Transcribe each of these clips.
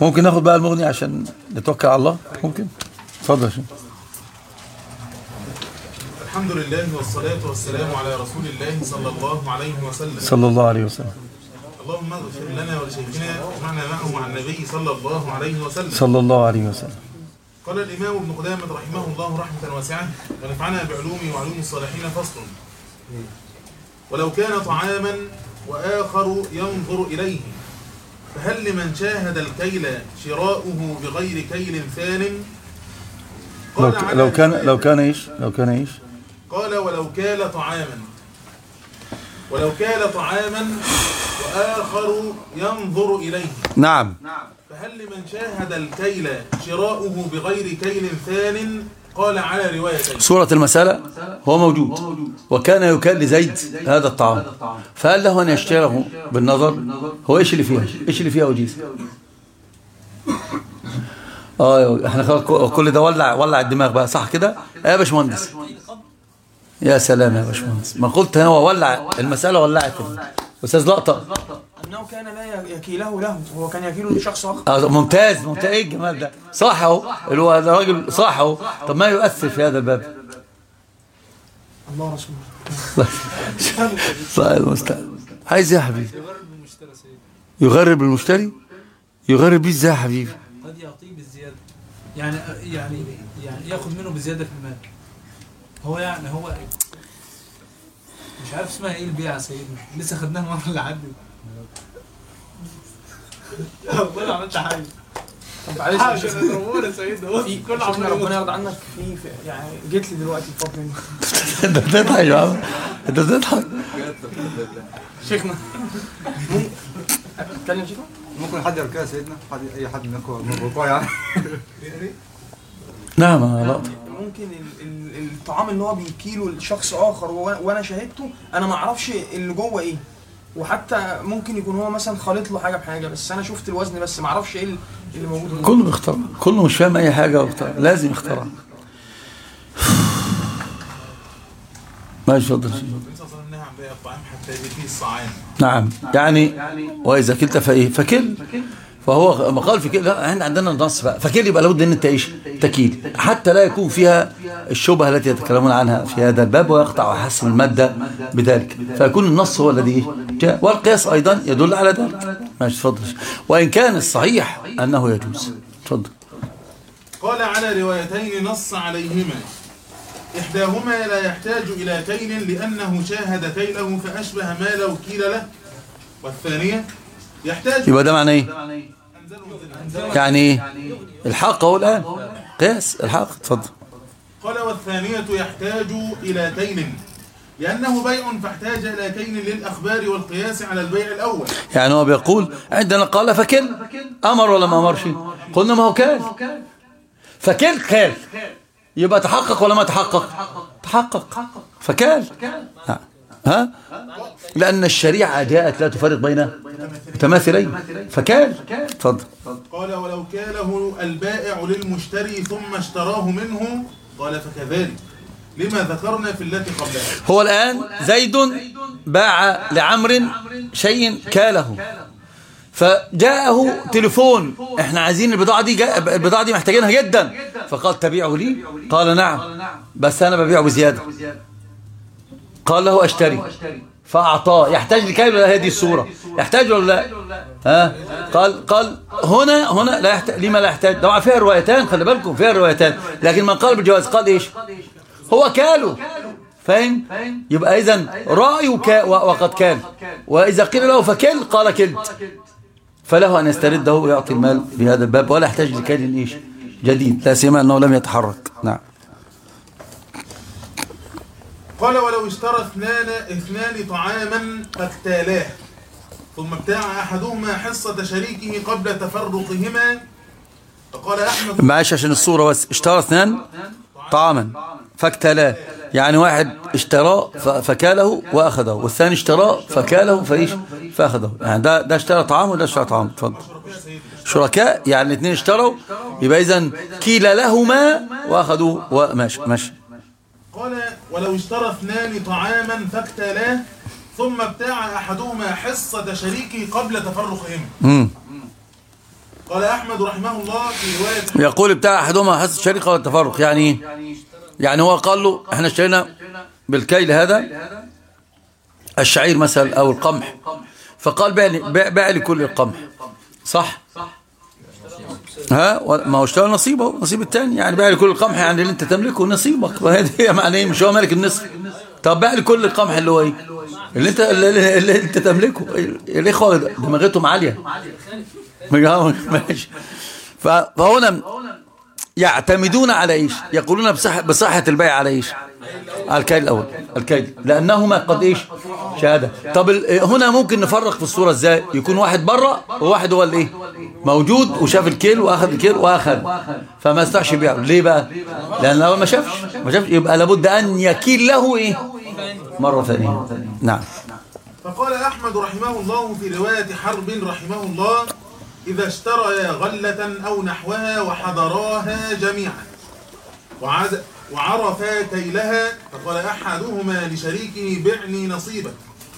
ممكن ناخد بقى المغني عشان نتوكل على الله ممكن اتفضل يا شيخ. الحمد لله والصلاة والسلام على رسول الله صلى الله عليه وسلم صلى الله عليه وسلم اللهم اغفر لنا ولشيخنا ومعنا معه مع النبي صلى الله عليه وسلم صلى الله عليه وسلم قال الإمام ابن قدامة رحمه الله رحمة واسعة ونفعنا بعلومه وعلوم الصالحين فصل ولو كان طعاما وآخر ينظر إليه فهل لمن شاهد الكيل شراؤه بغير كيل ثان لو, قال على لو كان رواية- لو كان ايش لو كان ايش قال ولو كال طعاما ولو كال طعاما وآخر ينظر إليه نعم فهل لمن شاهد الكيل شراؤه بغير كيل ثان قال على روايتين صورة المسألة هو موجود وكان يكال لزيد هذا الطعام فهل له أن يشتريه بالنظر هو إيش اللي فيها إيش اللي فيها وجيز اه احنا خلاص كل ده ولع ولع الدماغ بقى صح كده يا باشمهندس يا سلام يا باشمهندس ما قلت انا ولع المسألة ولعت استاذ لقطة أنه كان لا يكيله له هو كان يكيله لشخص آخر آه، ممتاز ممتاز ايه الجمال ده صح اهو اللي هو ده راجل صح اهو طب ما يؤثر في هذا الباب الله رسوله صح المستقبل عايز ايه يا حبيبي يغرب المشتري يغرب بيه ازاي يا حبيبي قد يعطيه بالزيادة يعني يعني يعني ياخذ منه بزيادة في المال هو يعني هو مش عارف اسمها ايه البيع يا سيدنا لسه خدناها المره اللي عدت والله ما عملت حاجه طب معلش يا شيخ. اضربونا يا سيدنا في كل شيخنا عمال ربنا يرضى عنك في في- يعني جيت لي دلوقتي الفضل منك انت بتضحك يا عم انت بتضحك شيخنا ممكن اتكلم شيخنا ممكن حد يركع سيدنا حد اي حد منكم من الركوع يعني نعم يا لقطة ممكن ال- ال- الطعام اللي هو بيكيله لشخص اخر وأنا- وانا شاهدته انا ما اعرفش اللي جوه ايه وحتى ممكن يكون هو مثلا خالط له حاجه بحاجه بس انا شفت الوزن بس ما اعرفش ايه اللي موجود جوه. كله بيخترع كله مش فاهم اي حاجة واخترع لازم يخترع ماشي اتفضل شيخ. النبي صلى الله عليه وسلم نهى عن بيع الطعام حتى يأتيه الصاعان نعم يعني واذا كلت فايه فكل فهو ما قال فكل لا احنا عندنا نص بقى فكل يبقى لابد ان انت ايش تكيل حتى لا يكون فيها الشبهه التي يتكلمون عنها في هذا الباب ويقطع ويحسن الماده بذلك فيكون النص هو الذي إيه؟ جاء والقياس ايضا يدل على ذلك ماشي اتفضل وان كان الصحيح انه يجوز اتفضل قال على روايتين نص عليهما إحداهما لا يحتاج إلى كيل لأنه شاهد كيله فأشبه ما لو كيل له والثانية يحتاج يبقى ده معناه ايه أنزله يعني ايه الحق اهو الان قياس الحق اتفضل قال والثانية يحتاج إلى كيل لأنه بيع فاحتاج إلى كيل للأخبار والقياس على البيع الأول يعني هو بيقول عندنا قال فكل أمر ولا ما أمرش قلنا ما هو كال فكل كال يبقى تحقق ولا ما تحقق تحقق فكال ها. ها لأن الشريعة جاءت لا تفرق بين متماثلين فكال اتفضل قال ولو كاله البائع للمشتري ثم اشتراه منه قال فكذلك لما ذكرنا في التي قبلها هو الآن زيد باع لعمر شيء كاله فجاءه تليفون احنا عايزين البضاعة دي جا... البضاعة دي محتاجينها جدا فقال تبيعه لي قال نعم بس انا ببيعه بزيادة قال له اشتري فاعطاه يحتاج لكيل ولا هذه الصورة يحتاج ولا لا ها قال قال هنا هنا لا يحتاج لما لا يحتاج طبعا فيها روايتان خلي بالكم فيها روايتان لكن من قال بالجواز قال ايش هو كاله فاهم يبقى اذا رأي كا وقد كان واذا قيل له فكل قال كلت فله ان يسترده ويعطي المال بهذا الباب ولا يحتاج لكيل ايش جديد لا سيما انه لم يتحرك نعم قال ولو اشترى اثنان اثنان طعاما فاكتالاه ثم ابتاع احدهما حصة شريكه قبل تفرقهما فقال احمد معلش عشان الصورة بس اشترى اثنان طعاما فاكتلاه يعني واحد اشتراه ف- فكاله واخذه والثاني اشتراه فكاله فايش فاخذه يعني ده ده اشترى طعام وده اشترى طعام اتفضل شركاء يعني الاثنين اشتروا يبقى اذا كيل لهما واخذوا وماشي ماشي قال ولو اشترى اثنان طعاما فاكتالاه ثم ابتاع احدهما حصة شريكه قبل تفرقهما امم قال أحمد رحمه الله في رواية يقول بتاع احدهما حس الشركه والتفرق يعني ايه يعني هو قال له احنا اشترينا بالكيل هذا الشعير مثلا او القمح فقال بيع لي بيع- بيع لي كل القمح صح ها و- ما هو اشترى نصيبه نصيب الثاني يعني بيع لي كل القمح يعني اللي انت تملكه نصيبك وهذه هي معنى ايه مش هو مالك النصف طب بيع لي كل القمح اللي هو ايه اللي انت اللي, اللي انت تملكه الاخوه دماغتهم عاليه ماشي ف- فهنا يعتمدون على ايش يقولون بصحة, بصحة البيع على ايش على الكيل الاول الكيل لانهما قد ايش شهاده طب ال- هنا ممكن نفرق في الصوره ازاي يكون واحد بره وواحد هو الايه موجود وشاف الكيل واخذ الكيل واخذ فما يستطيعش يبيعه ليه بقى لان الاول ما شافش ما شافش يبقى لابد ان يكيل له ايه مره ثانيه نعم فقال أحمد رحمه الله في رواية حرب رحمه الله إذا اشتريا غلة أو نحوها وحضراها جميعا وعد وعرفا كيلها فقال أحدهما لشريكه بعني نصيبك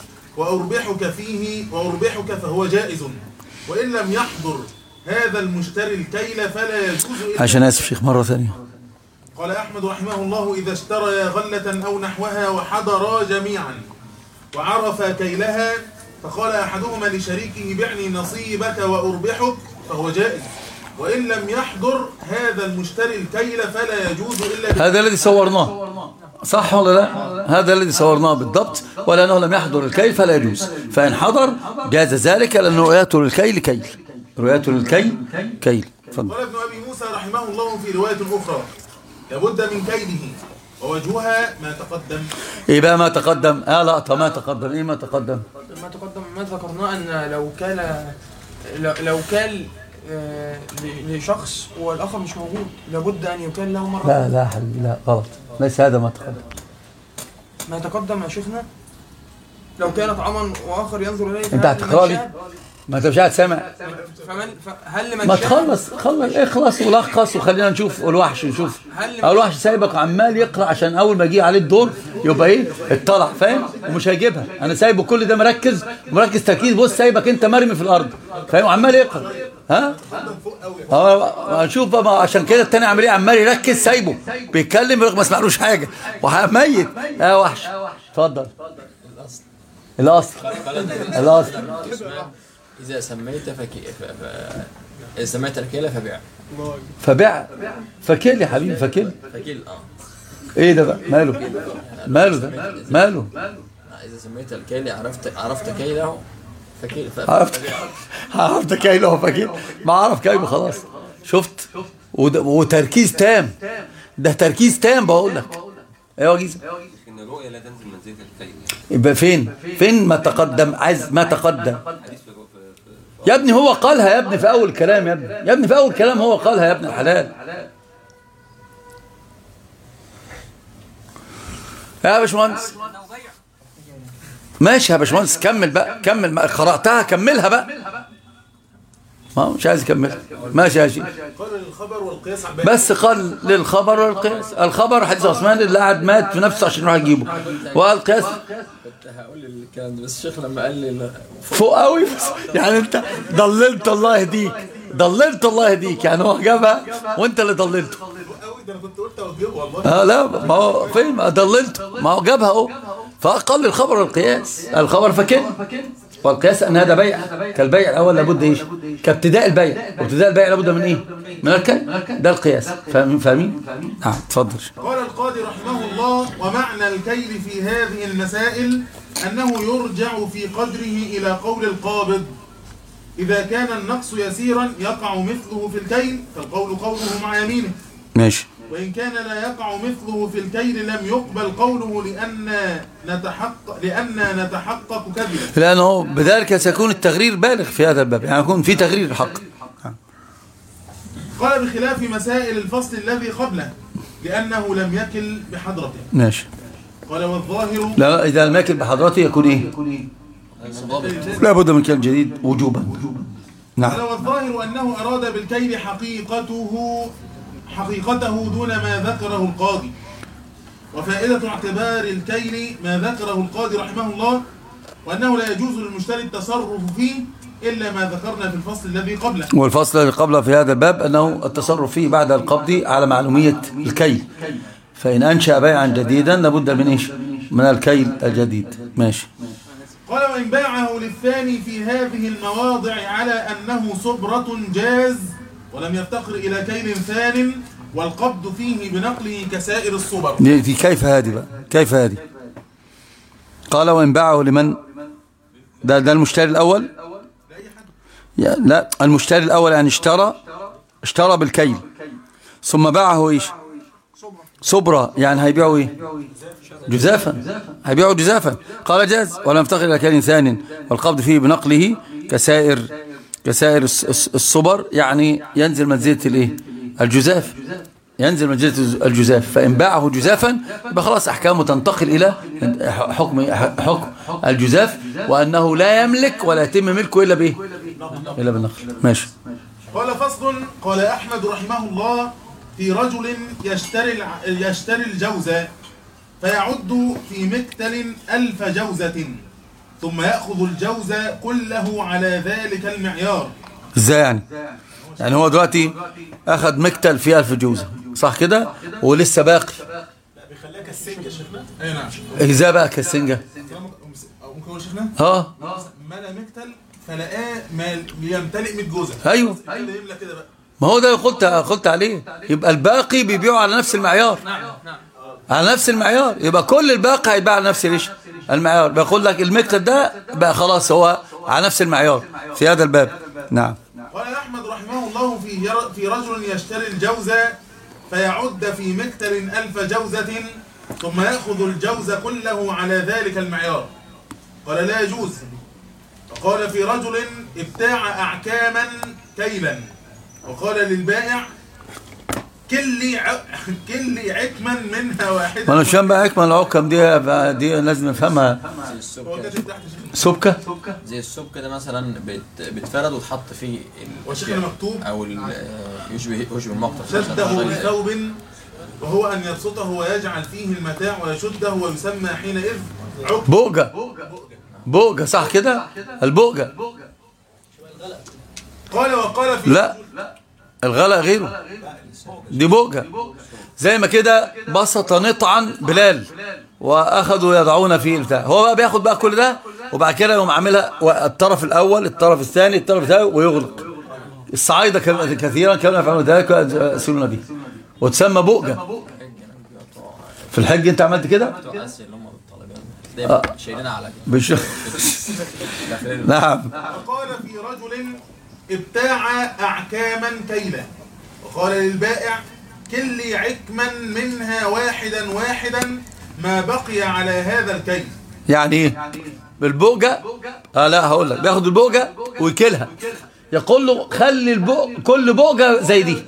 وأربحك فيه وأربحك فهو جائز وإن لم يحضر هذا المشتري الكيل فلا يجوز إلا عشان اسف شيخ مره ثانيه قال أحمد رحمه الله إذا اشتريا غلة أو نحوها وحضرا جميعا وعرفا كيلها فقال أحدهما لشريكه بعني نصيبك وأربحك فهو جائز وإن لم يحضر هذا المشتري الكيل فلا يجوز إلا ب- هذا الذي صورناه صح ولا لا هذا الذي صورناه بالضبط ولأنه لم يحضر الكيل فلا يجوز فإن حضر جاز ذلك لأنه رؤيته للكيل كيل رؤيته للكيل كيل تفضل قال ابن أبي موسى رحمه الله في رواية أخرى لابد من كيله ووجهها ما تقدم ايه بقى ما تقدم اه لا طب ما تقدم ايه ما تقدم ما تقدم ما ذكرناه ان لو كان لو- لو كان آه، ل- لشخص والاخر مش موجود لابد ان يكال له مره لا لا حبيبي لا غلط ليس هذا ما تقدم ما تقدم يا شيخنا لو كان طعاما واخر ينظر اليه انت فهل هتقرا لي لمن ما انت مش قاعد سامع شاء- فمن هل لمن ما شاء- تخلص خلص اخلص ولخص وخلينا نشوف الوحش نشوف هل او الوحش سايبك عمال يقرا عشان اول ما يجي عليه الدور يبقى ايه اطلع فاهم ومش هيجيبها انا سايبه كل ده مركز مركز تركيز بص سايبك انت مرمي في الارض فاهم وعمال يقرا ها اه هنشوف بقى ما عشان كده التاني عمال ايه عمال يركز سايبه بيتكلم يقول لك ما سمعلوش حاجه وميت اه وحش اتفضل الاصل الاصل إذا سميت فكي ف... ف... إذا سميت الكيلة فبيع فبيع فكيل يا حبيبي فكيل فكيل اه ايه ده بقى ماله ماله ده ماله إذا سميت الكيل عرفت عرفت كيله فكيل ف... عرفت عرفت كايله فكيل ما عرف كايله خلاص شفت وده- وتركيز تام ده تركيز تام بقول لك ايوه يا جيزه ان الرؤيا لا تنزل منزله الكيل يبقى فين فين ما تقدم عايز ما تقدم حديث في في- في- يا ابني هو قالها يا ابني في اول كلام يا ابني يا ابني في اول كلام هو قالها يا ابن الحلال يا باشمهندس ماشي يا باشمهندس كمل بقى كمل ما قرأتها كملها بقى ما هو مش عايز يكملها ماشي يا شيخ قال للخبر والقياس على البيع بس قال للخبر والقياس الخبر حديث عثمان اللي قعد مات في نفسه عشان يروح يجيبه والقياس كنت هقول الكلام ده بس الشيخ لما قال لي لا- فوق قوي بس يعني انت ضللت الله يهديك ضللت الله يهديك يعني هو جابها وانت اللي ضللته قوي ده انا كنت قلت اوجهه والله اه لا ما هو فين ما ضللته ما هو جابها اهو فقال الخبر والقياس الخبر فكن والقياس ان هذا بيع كالبيع الاول لابد ايش كابتداء البيع وابتداء البيع لابد من ايه من الكل ده القياس فاهمين فاهمين نعم اتفضل قال القاضي رحمه الله ومعنى الكيل في هذه المسائل أنه يرجع في قدره إلى قول القابض إذا كان النقص يسيرا يقع مثله في الكيل فالقول قوله مع يمينه ماشي وإن كان لا يقع مثله في الكيل لم يقبل قوله لأن نتحقق لأن نتحقق كذبا لانه بذلك سيكون التغرير بالغ في هذا الباب يعني يكون في تغرير حق قال بخلاف مسائل الفصل الذي قبله لأنه لم يكل بحضرته ماشي قال والظاهر لا اذا لم يكن بحضرته يكون ايه لابد من كلام جديد وجوبا نعم قال والظاهر أنه أراد بالكيل حقيقته حقيقته دون ما ذكره القاضي وفائدة اعتبار الكيل ما ذكره القاضي رحمه الله وأنه لا يجوز للمشتري التصرف فيه إلا ما ذكرنا في الفصل الذي قبله والفصل الذي قبله في هذا الباب أنه التصرف فيه بعد القبض على معلومية الكيل فإن أنشأ بيعا جديدا لابد من إيش من الكيل الجديد ماشي قال وإن باعه للثاني في هذه المواضع على أنه صبرة جاز ولم يفتقر إلى كيل ثان والقبض فيه بنقله كسائر الصبر دي دي كيف هذه بقى كيف هذه قال وإن باعه لمن ده ده المشتري الأول يا لا المشتري الأول يعني اشترى اشترى بالكيل ثم باعه ايش صبرة يعني هيبيعه ايه جزافا هيبيعه جزافا قال جاز ولم يفتقر الى كيل ثاني والقبض فيه بنقله كسائر كسائر الس- الس- الصبر يعني ينزل منزلة الايه الجزاف ينزل منزلة الجزاف فإن باعه جزافا يبقى خلاص أحكامه تنتقل إلى حكم حكم الجزاف وأنه لا يملك ولا يتم ملكه إلا بإيه إلا بالنقل ماشي قال فصل قال أحمد رحمه الله في رجل يشتري الع- يشتري الجوز فيعد في مكتل ألف جوزة ثم يأخذ الجوز كله على ذلك المعيار ازاي يعني يعني هو دلوقتي اخذ مكتل فيه ألف جوزة صح كده ولسه باقي بيخليها كالسنجة شيخنا اي نعم ازاي بقى كالسنجة أو ممكن اقول شيخنا اه ملا مكتل فلقاه مال يمتلئ 100 جوزة ايوه اللي يملى كده بقى ما هو ده قلت قلت عليه يبقى الباقي بيبيعوا على نفس المعيار على نفس المعيار يبقى كل الباقي هيتباع على نفس ليش المعيار بيقول لك المكتل ده بقى خلاص هو على نفس المعيار في هذا الباب نعم قال أحمد رحمه الله في ير- في رجل يشتري الجوز فيعد في مكتل ألف جوزة ثم يأخذ الجوز كله على ذلك المعيار قال لا يجوز وقال في رجل ابتاع أعكاما كيلا وقال للبائع كلي ع... كلي عكما منها واحدة وانا مش فاهم بقى اكمل العكم دي دي لازم نفهمها زي هو السبكة كاتب تحت شيخ سبكة زي السبكة ده مثلا بت- بتفرد وتحط فيه ال- وشيخنا مكتوب او ال- آه، يشبه يشبه المقطع شده مثلاً. بثوب وهو أن يبسطه ويجعل فيه المتاع ويشده ويسمى حينئذ عقد بوجة بوجة صح كده البوجة قال وقال في لا الغلاء غيره دي بوجة زي ما كده بسط نطعا بلال واخذوا يضعون فيه البتاع هو بقى بياخد بقى كل ده وبعد كده يقوم عاملها الطرف الاول الطرف الثاني الطرف الثاني ويغلق الصعايده كم- كثيرا كانوا يفعلون ذلك ويسالون به وتسمى بؤجة في الحج انت عملت كده بتوع اسيا اللي هم الطالبين دايما شايلينها على كده بش... داخلين نعم وقال في رجل ابتاع أعكاما كيلا وقال للبائع كلي عكما منها واحدا واحدا ما بقي على هذا الكيل يعني ايه بالبوجة اه لا هقول لك بياخد البوجة ويكلها يقول له خلي البو... كل بوجة زي دي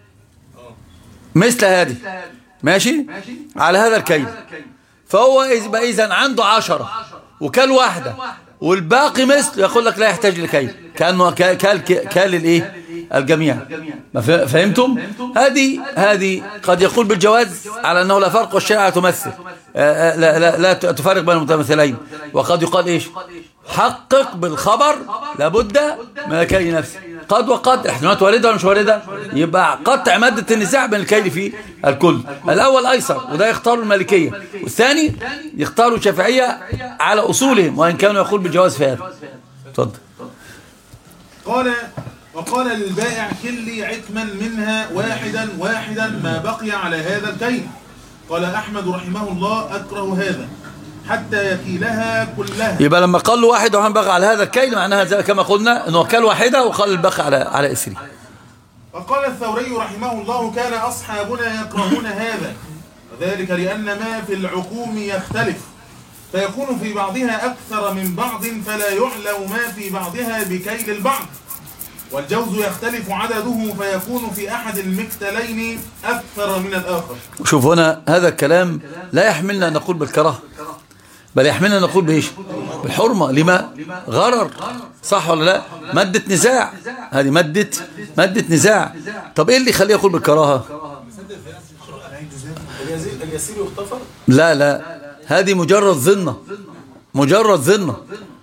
مثل هذه ماشي على هذا الكيل فهو يبقى اذا عنده عشرة وكل واحدة والباقي مثل يقول لك لا يحتاج لكيل كأنه كال كال كال الايه الجميع ما فه- فهمتم هذه هذه قد يقول بالجواز على انه لا فرق والشريعه تمثل آه، آه، لا لا لا تفرق بين المتمثلين وقد يقال ايش حقق بالخبر لابد من الكيل نفسه قد وقد احتمالات وارده ولا مش وارده يبقى قطع ماده النزاع بين الكيل في الكل الاول ايسر وده يختار المالكيه والثاني يختاروا الشافعيه على اصولهم وان كانوا يقول بالجواز في هذا اتفضل قال وقال للبائع كلي عكما منها واحدا واحدا ما بقي على هذا الكيل قال أحمد رحمه الله أكره هذا حتى يكيلها كلها يبقى لما قال له واحد وهم بقى على هذا الكيل معناها زي كما قلنا انه كل واحده وقال الباقي على على اسري وقال الثوري رحمه الله كان أصحابنا يكرهون هذا وذلك لأن ما في العقوم يختلف فيكون في بعضها أكثر من بعض فلا يعلم ما في بعضها بكيل البعض والجوز يختلف عدده فيكون في أحد المكتلين أكثر من الآخر شوف هنا هذا الكلام لا يحملنا ان نقول بالكراهه بل يحملنا ان نقول بايش بالحرمه لما غرر صح ولا لا ماده نزاع هذه ماده ماده نزاع طب ايه اللي يخليه يقول بالكراهه اليسير يغتفر لا لا هذه مجرد ظنه مجرد ظنه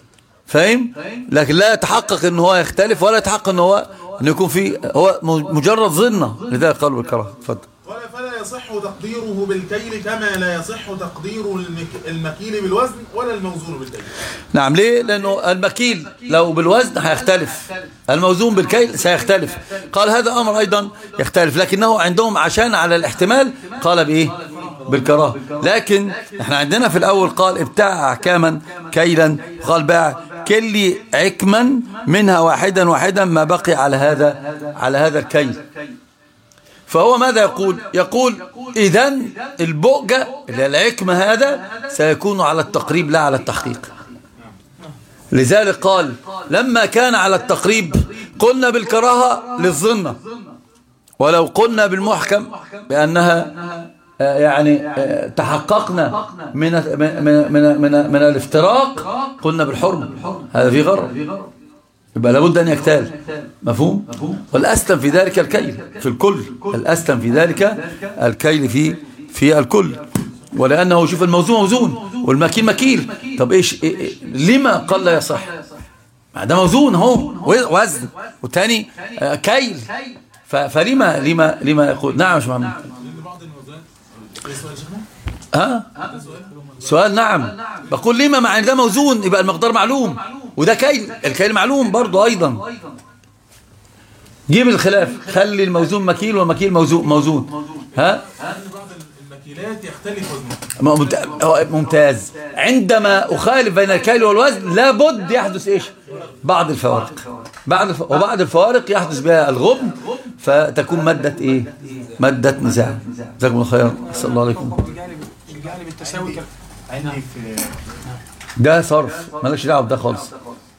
فاهم لكن لا يتحقق ان هو يختلف ولا يتحقق ان هو ان يكون في هو مجرد ظنه لذلك قالوا بالكراهه اتفضل ولا فلا يصح تقديره بالكيل كما لا يصح تقدير المك- المكيل بالوزن ولا الموزون بالكيل نعم ليه لأنه المكيل لو بالوزن هيختلف الموزون بالكيل سيختلف قال هذا أمر أيضا يختلف لكنه عندهم عشان على الاحتمال قال بإيه بالكراهه لكن احنا عندنا في الأول قال ابتاع أحكاما كيلا قال باع كل عكما منها واحدا واحدا ما بقي على هذا على هذا الكيل فهو ماذا يقول يقول إذا البؤجة اللي هي العكم هذا سيكون على التقريب لا على التحقيق لذلك قال لما كان على التقريب قلنا بالكراهة للظنة ولو قلنا بالمحكم بأنها آه، يعني آه، تحققنا من من من من, من الافتراق قلنا بالحرمة هذا في غرض يبقى لابد أن يكتال مفهوم والأسلم في ذلك الكيل في الكل الأسلم في ذلك الكيل في في الكل ولأنه شوف الموزون موزون والمكيل مكيل طب إيش إيه إيه لما قال لا يصح ما ده موزون هو وزن والتاني آه، كيل ف- فلما لما لما يقول نعم يا شيخ محمد لأن بعض الموزونات إيه سؤال يا شيخنا؟ ها سؤال نعم بقول لما مع ان ده موزون يبقى المقدار معلوم وده كيل الكيل معلوم برضه ايضا جيب الخلاف خلي الموزون مكيل والمكيل موزون موزون ها لأن بعض المكيلات يختلف وزنها ممت- هو ممتاز عندما أخالف بين الكيل والوزن لابد يحدث إيش بعض الفوارق بعد الف... وبعد الفوارق يحدث بها الغبن فتكون مادة إيه مادة نزاع جزاكم الله خيرا صلى الله عليكم بالجهل بالجهل بالتساوي كان عندي في ده صرف مالكش دعوه بده خالص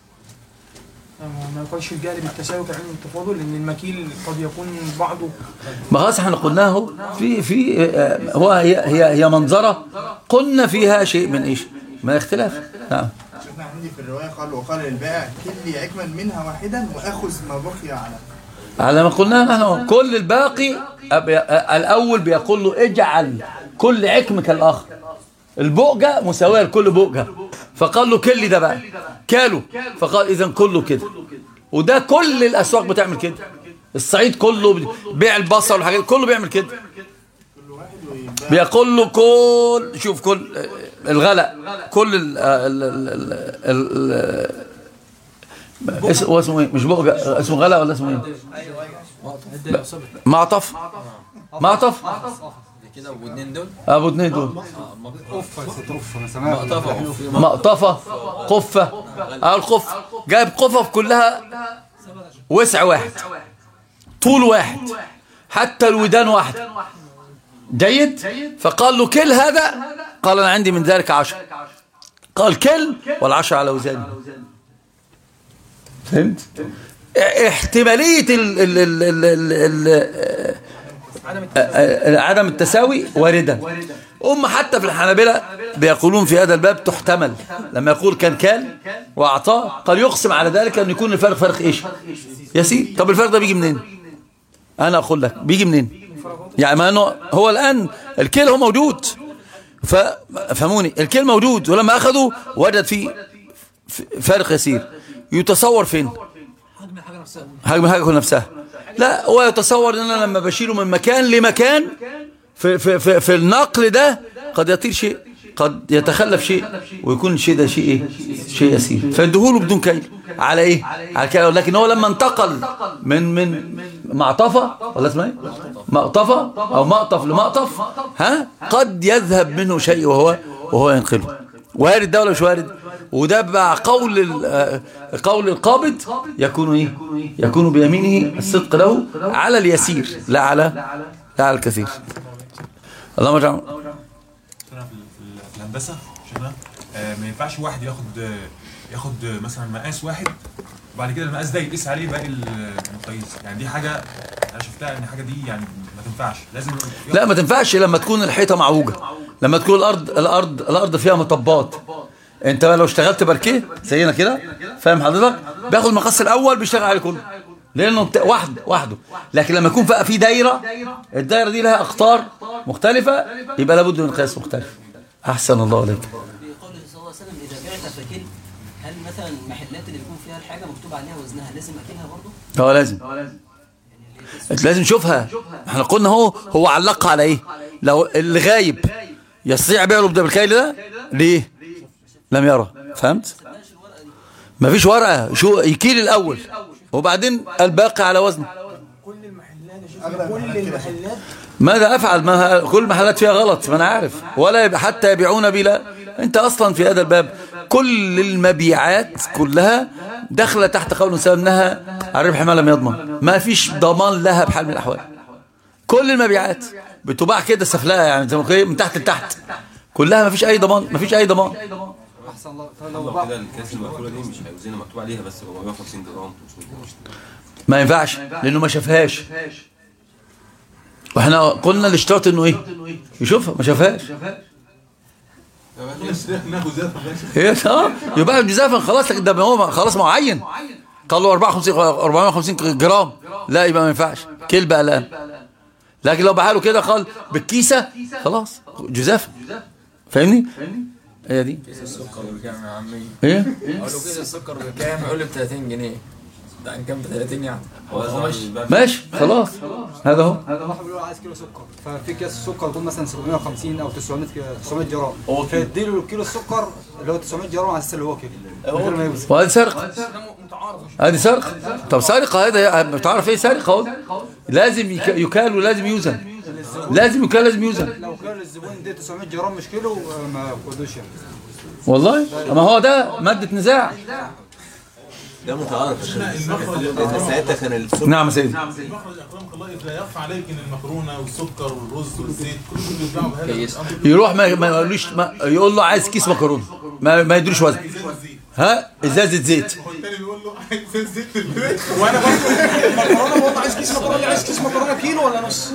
ما يقالش الجهل بالتساوي كعلم التفاضل لان المكيل قد يكون بعضه ما خلاص احنا قلناه في في آه، هو هي هي هي منظره قلنا فيها شيء من ايش من الاختلاف نعم شفنا عندي في الرواية قال وقال للبائع كل لي عكما منها واحدا وأخذ ما بقي على على ما قلنا نحن كل الباقي أب- الأول بيقول له اجعل كل عكم كالآخر البؤجة مساوية لكل بؤجة فقال له كل ده بقى كالو فقال إذا كله كده وده كل الأسواق بتعمل كده الصعيد كله بيع البصل والحاجات كله بيعمل كده بيقول له كل شوف كل الغلاء كل ال ال ال ال ال اسمه هو اسمه ايه مش بؤجة اسمه غلاء ولا اسمه ايه معطف معطف كده واثنين دول ابو اتنين دول اوف انا سمعت مقطفة مقطفة قفة اه القفة جايب قفف كلها وسع واحد طول واحد حتى الودان واحد جيد فقال له كل هذا قال انا عندي من ذلك عشر قال كل والعشر على وزاني فهمت احتمالية ال ال ال ال ال ال آه، عدم التساوي واردة هم حتى في الحنابلة بيقولون في هذا الباب تحتمل لما يقول كان كان وأعطاه قال يقسم على ذلك أن يكون الفرق فرق إيش يسير طب الفرق ده بيجي منين أنا أقول لك بيجي منين يعني ما أنه هو الآن الكيل هو موجود ففهموني الكيل موجود ولما أخذوا وجد فيه فارق يسير يتصور فين حجم الحاجه نفسها حجم الحاجة كلها نفسها لا هو يتصور ان انا لما بشيله من مكان لمكان في, في, في, في النقل ده قد يطير شيء قد يتخلف شيء ويكون الشيء ده شيء ايه شيء يسير فيديهوله بدون كيل على ايه على كيل لكن هو لما انتقل من من معطفة ولا اسمها ايه مقطفة او مقطف لمقطف ها قد يذهب منه شيء وهو وهو ينقله وارد ده ولا مش وارد وده بقى قول ال- آه، قول القابض يكون ايه يكون بيمينه الصدق له على اليسير لا على لا على الكثير اللهم اجعل انا في ال- في الهندسه شفنا آه، ما ينفعش واحد ياخد آه، ياخد آه، مثلا مقاس واحد وبعد كده المقاس ده يقيس عليه باقي المقاييس يعني دي حاجه انا شفتها ان الحاجه دي يعني ما تنفعش لازم لا ما تنفعش لما تكون الحيطه معوجه لما تكون الارض الارض الارض فيها مطبات انت بقى لو اشتغلت باركيه زينا كده فاهم حضرتك بياخد المقص الاول بيشتغل عليه كله لانه بتا... واحد وحده لكن لما يكون بقى في دايره الدايره دي لها اقطار مختلفه يبقى لابد من قياس مختلف احسن الله عليك في قوله صلى الله عليه وسلم إذا بعت فكل هل مثلا مح- حاجه مكتوب عليها وزنها لازم اكلها برضه هو لازم انت لازم تشوفها احنا قلنا هو هو علقها على ايه لو اللي غايب يستطيع بيعه بالكيل ده ليه لم يرى فهمت مفيش ورقه شو يكيل الاول وبعدين الباقي على وزنه كل المحلات يا شيخ كل المحلات ماذا افعل ما كل المحلات فيها غلط ما انا عارف ولا يب- حتى يبيعون بلا انت اصلا في هذا الباب كل المبيعات كلها داخله تحت قول سبب انها الربح ما لم يضمن ما فيش ضمان لها بحال من الاحوال كل المبيعات بتباع كده سفلها يعني زي ما قلت من تحت لتحت كلها ما فيش اي ضمان ما فيش اي ضمان احسن الله طب لو لو بعض كده الكاس المقفوله دي مش هيوزنها مكتوب عليها بس 450 جرام 500 جرام ما ينفعش لانه ما شافهاش واحنا قلنا الاشتراط انه ايه يشوفها ما شافهاش ناخد زيادة ايه اه يبقى جزافا خلاص لكن ده ما هو خلاص معين قالوا 54 450 جرام لا يبقى ما ينفعش كيل بقى الان لكن لو بحاله كده قال بالكيسه خلاص جزافا فاهمني هي دي كيس السكر بكام يا عمي؟ ايه اقول له كيس السكر بكام؟ يقول لي ب 30 جنيه ده ان كان ب 30 يعني هو هو ماشي ماشي خلاص هذا هو هذا واحد بيقول عايز كيلو سكر ففي كيس سكر يكون مثلا 750 او 900 كي- 900 جرام فيديله الكيلو السكر اللي هو 900 جرام على اساس اللي هو كده من غير ما يوزن وهذه سرقه ده متعارض يا شيخ. هذه سرقه طب سرقه هذا بتعرف ايه سرقه اهو لازم يك- يكال ولازم يوزن لازم يكال لازم يوزن لو كان الزبون ده 900 جرام مش كيلو آه، ما ياخدوش يعني والله ما هو ده ماده نزاع ده متعارف لان ساعتها كان السكر نعم يا سيدي المخرج اكرمك الله اذا يخفى عليك ان المكرونه والسكر والرز والزيت كل دول بيتباعوا بهذا الامر يروح ما ما يقولوش ما يقول له عايز كيس مكرونه ما ما يدريش وزن ازازه زيت ها ازازه زيت والتاني بيقول له عايز ازازه زيت في البيت وانا برضه المكرونه برضه عايز كيس مكرونه عايز كيس مكرونه كيلو ولا نص؟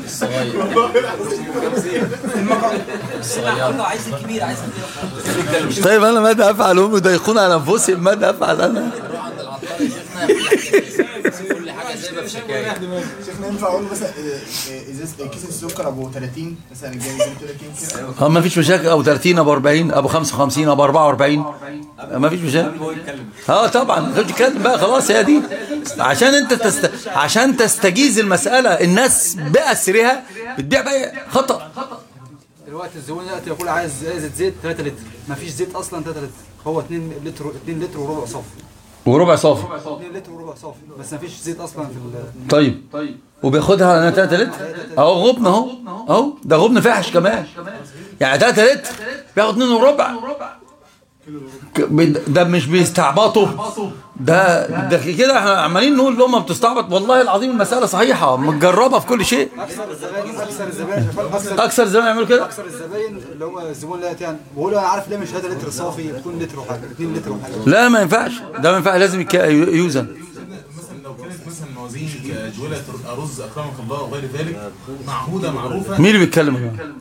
المكرونه النهارده عايز الكبير عايز الكبير طيب انا ماذا افعل هم يضايقون على انفسهم ماذا افعل انا نروح عند العطار يا شيخنا كل حاجه سايبه في شكايه شيخنا ينفع اقول له مثلا آه، آه، ازازه كيس السكر ابو 30 مثلا جاي 30 كده اه ما فيش مشاكل ابو 30 ابو 40 ابو 55 ابو 44 ما فيش مشاكل اه طبعا ما تقعدش تتكلم بقى خلاص هي دي عشان انت تست... عشان تستجيز المساله الناس باسرها بتبيع بقى خطا دلوقتي الزبون ياتي يقول عايز ازازه زيت 3 لتر ما فيش زيت اصلا 3 لتر هو 2 لتر 2 لتر وربع صافي وربع صافي 2 لتر وربع صافي بس ما فيش زيت اصلا في ال- طيب وبياخدها على 3 لتر اهو غبن اهو اهو ده غبن فاحش كمان يعني 3 لتر بياخد 2 وربع ك- بي- ده مش بيستعبطوا ده ده كده احنا عمالين نقول لهم بتستعبط والله العظيم المساله صحيحه متجربه في كل شيء اكثر الزباين اكثر الزباين اكثر اكثر زمان يعملوا كده اكثر الزباين اللي هو الزبون لا يعني بقول له انا عارف ليه مش هذا لتر صافي يكون لتر وحاجه 2 لتر وحاجه لا ما ينفعش ده ما ينفعش لازم يك- يوزن مثلا لو كانت مثلا موازين كاجوله رز اكرمك الله وغير ذلك معهوده معروفه مين اللي بيتكلم يا جماعه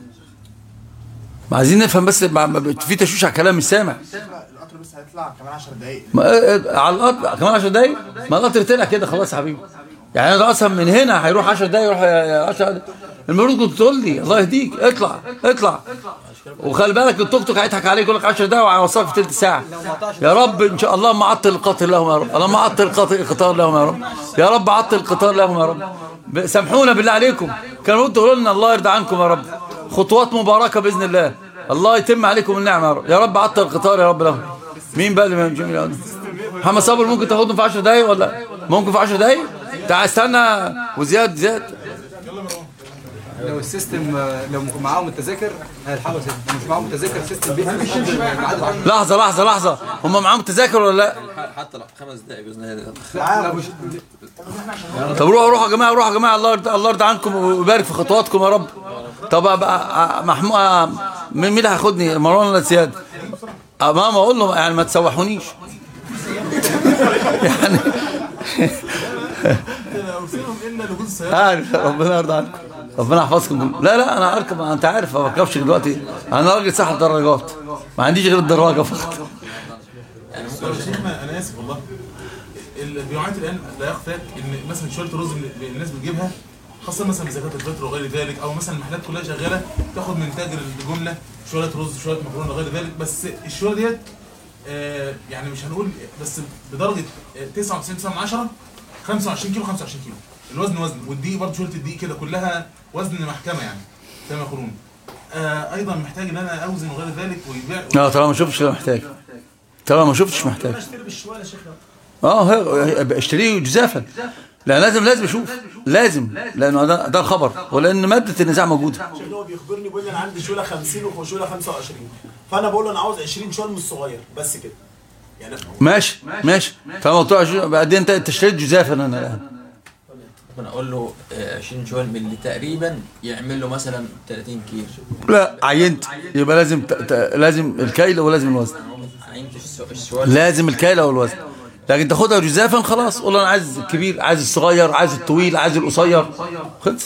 ما عايزين نفهم بس مع- ما- في تشويش على الكلام مش سامع القطر بس هيطلع كمان 10 دقايق ما آه، على القطر كمان 10 دقايق ما القطر طلع كده خلاص يا حبيبي يعني انا اصلا من هنا هيروح 10 دقايق يروح 10 دقايق المفروض كنت تقول لي الله يهديك اطلع اطلع وخلي بالك التوك توك هيضحك عليك يقول لك 10 دقايق وهيوصلك في ثلث ساعه يا رب ان شاء الله ما عطل القطر لهم يا رب اللهم عطل القطر القطار لهم يا رب يا رب عطل القطار لهم يا رب ب- سامحونا بالله عليكم كانوا تقولوا لنا الله يرضى عنكم يا رب خطوات مباركه باذن الله الله يتم عليكم النعمه يا رب يا رب عطل القطار يا رب لهم مين بقى اللي ما يمشي من محمد صابر ممكن تاخدهم في 10 دقايق ولا ممكن في 10 دقايق تعال استنى وزياد زياد لو السيستم آه، لو معاهم التذاكر هيلحقوا سيستم لو مش معاهم التذاكر سيستم بيحدد ميعاد العشاء. لحظه لحظه لحظه هم معاهم تذاكر ولا لا حتى لو خمس دقايق باذن الله لا لا مش طب روحوا روحوا يا جماعه روحوا يا جماعه الله يرضى الله يرضى عنكم ويبارك في خطواتكم يا رب طب ابقى محمود مين مين اللي هياخدني مروان ولا زياد أه، ماما اقول له يعني ما تسوحونيش يعني ارسلهم الا لجوز السياره عارف ربنا يرضى عنكم ربنا يحفظكم لا لا انا اركب انت عارف ما بركبش دلوقتي انا راجل صاحب دراجات ما عنديش غير الدراجه فقط يا شيخنا انا اسف والله البيوعات الان لا يخفاك ان مثلا شويه الرز اللي الناس بتجيبها خاصه مثلا بزكاه الفطر وغير ذلك او مثلا المحلات كلها شغاله تاخد من تاجر الجمله شويه رز شويه مكرونه وغير ذلك بس الشويه ديت آه، يعني مش هنقول بس بدرجه آه، 99 9 من 10 25 كيلو 25 كيلو الوزن وزن والدقيق برضه شلت الدقيق كده كلها وزن محكمه يعني كما يقولون آه ايضا محتاج ان انا اوزن وغير ذلك ويبيع لا طالما ما شفتش لا محتاج طالما ما شفتش محتاج اشتري بالشوال يا شيخ اه هي- اشتريه جزافا لا لازم لازم اشوف لازم لانه ده, ده الخبر ولان ماده النزاع موجوده شيخ هو بيخبرني بيقول لي انا عندي شوله 50 وشوله 25 فانا بقول له انا عاوز 20 شوال من الصغير بس كده يعني ماشي ماشي فموضوع عشرين- بعدين انت انت اشتريت جزافا انا الان ممكن اقول له آه، 20 شوال من اللي تقريبا يعمل له مثلا 30 كيلو لا عينت يبقى لازم ت... ت... لازم الكيل ولازم الوزن عينت الس- السؤال لازم الكيل او الوزن لكن تاخدها جزافا خلاص قول انا عايز الكبير عايز الصغير عايز الطويل عايز القصير خلصت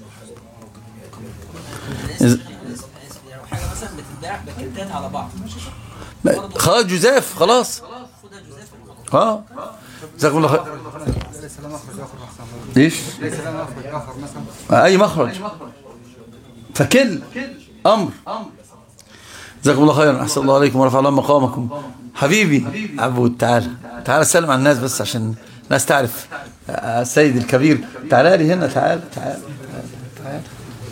إذا- لو حاجه مثلا بتتباع باكيتات على بعض خلاص جزاف خلاص اه جزاكم الله خير ليس لنا مخرج اخر احسن ايش ليس لنا مخرج اخر مثلا اي مخرج فكل امر جزاكم الله خيرا احسن الله عليكم ورفع الله مقامكم حبيبي عبود تعال تعال سلم على الناس بس عشان الناس تعرف آه، السيد الكبير تعال لي هنا تعال تعال تعال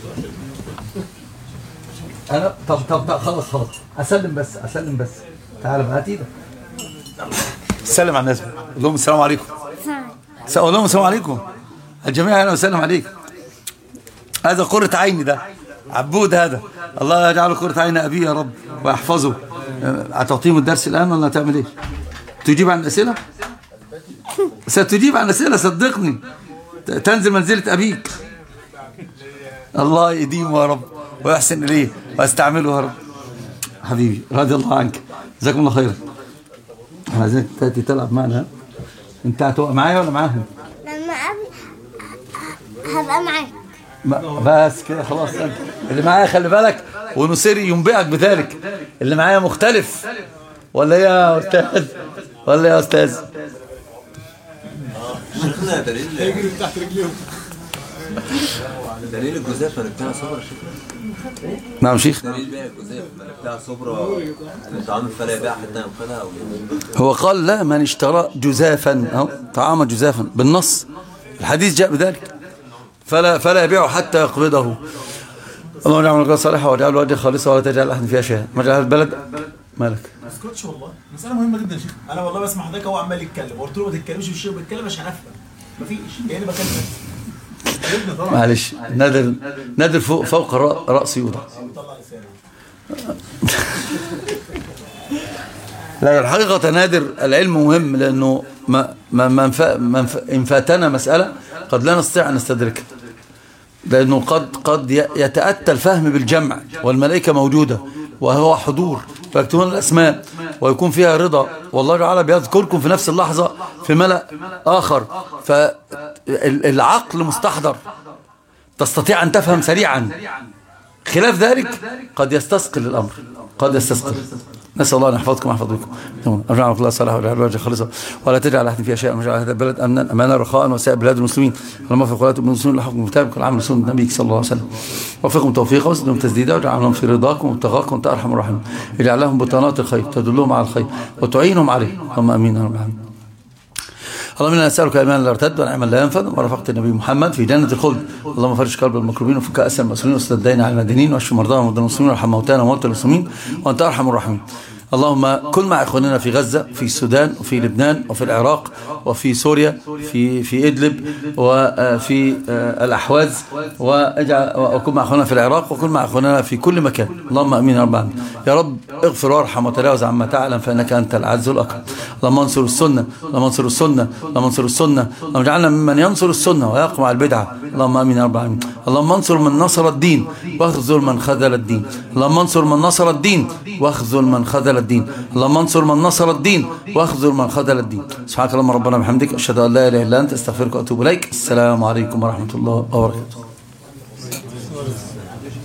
انا طب طب طب خلاص خلاص اسلم بس اسلم بس تعال بقى هات ايدك سلم على الناس بقى. قول لهم السلام عليكم قول لهم السلام عليكم الجميع اهلا وسهلا عليك هذا قرة عيني ده عبود هذا الله يجعله قرة عين أبي يا رب ويحفظه أه، هتعطيهم الدرس الآن ولا هتعمل إيه تجيب عن الأسئلة ستجيب عن الأسئلة صدقني ت- تنزل منزلة أبيك الله يديمه يا رب ويحسن إليه ويستعمله يا رب حبيبي رضي الله عنك جزاكم الله خيرا احنا عايزينك تأتي تلعب معنا ها؟ انت هتبقى معايا ولا معاهم لما قبل هبقى معاك ما- بس كده خلاص انت اللي معايا خلي بالك ونصيري ينبئك بذلك اللي معايا مختلف ولا إيه يا استاذ ولا إيه يا استاذ شيخنا دليل يجري تحت رجليهم دليل الجزافة اللي بتاع صبرا شيخ نعم شيخ دليل بيع الجزافة اللي بتاع صبرا اللي طعام فلا يبيع حتى ينقلها او هو قال لا من اشترى جزافا أو طعاما جزافا بالنص الحديث جاء بذلك فلا فلا يبيعه حتى يقبضه اللهم اجعل الرجال صالحة واجعل وجه خالصة ولا تجعل أحد فيها شيئا ما جعل البلد مالك ما اسكتش والله مساله مهمه جدا يا شيخ انا والله بسمع حضرتك هو عمال يتكلم قلت له ما تتكلمش في الشيء بيتكلم عشان افهم مفيش يعني بكلم ابن طبعا معلش نادر نادر فوق فوق الرأ- رأس يوضع بيطلع لسانه لا الحقيقة نادر العلم مهم لأنه ما ما ما انف- ما انف- إن فاتنا مسألة قد لا نستطيع أن نستدركها لأنه قد قد ي- يتأتى الفهم بالجمع والملائكة موجودة وهو حضور فيكتبون الأسماء ويكون فيها رضا والله تعالى بيذكركم في نفس اللحظة في ملأ آخر فالعقل مستحضر تستطيع أن تفهم سريعا خلاف ذلك قد يستثقل الأمر قد يستثقل نسأل الله أن يحفظكم ويحفظكم أرجعنا الله صالح وجعل وجه خالصا ولا تجعل أحد فيها شيئا وجعل هذا البلد أمنا أمانا رخاء وسائر بلاد المسلمين اللهم وفق ولاة المسلمين لحكم كتابك والعمل سنة نبيك صلى الله عليه وسلم وفقهم توفيقا وزدهم تسديدا واجعلهم في رضاكم وابتغاكم وانت أرحم الراحمين اجعل لهم بطانات الخير تدلهم على الخير وتعينهم عليه اللهم امين يا رب العالمين اللهم انا نسالك ايمانا لا يرتد ونعما لا ينفد ورفقت النبي محمد في جنه الخلد اللهم فرج قلب المكروبين وفك اسر المسؤولين وسد الدين على المدينين واشف مرضانا ومرضى المسلمين وارحم موتانا وموتى المسلمين وانت ارحم الراحمين اللهم كن مع اخواننا في غزه في السودان وفي لبنان وفي العراق وفي سوريا في في ادلب وفي آه، الاحواز واجعل وكن مع اخواننا في العراق وكن مع اخواننا في كل مكان اللهم امين يا رب العالمين يا رب اغفر وارحم وتجاوز عما تعلم فانك انت العز الاكرم اللهم انصر السنه اللهم انصر السنه اللهم انصر السنه اللهم اجعلنا ممن ينصر السنه ويقمع البدعه اللهم امين يا رب العالمين اللهم انصر من نصر الدين واخذل من خذل الدين اللهم انصر من نصر الدين واخذل من خذل الدين اللهم انصر من نصر الدين واخذل من خذل الدين سبحانك اللهم ربنا وبحمدك اشهد ان لا اله الا انت استغفرك واتوب اليك السلام عليكم ورحمه الله وبركاته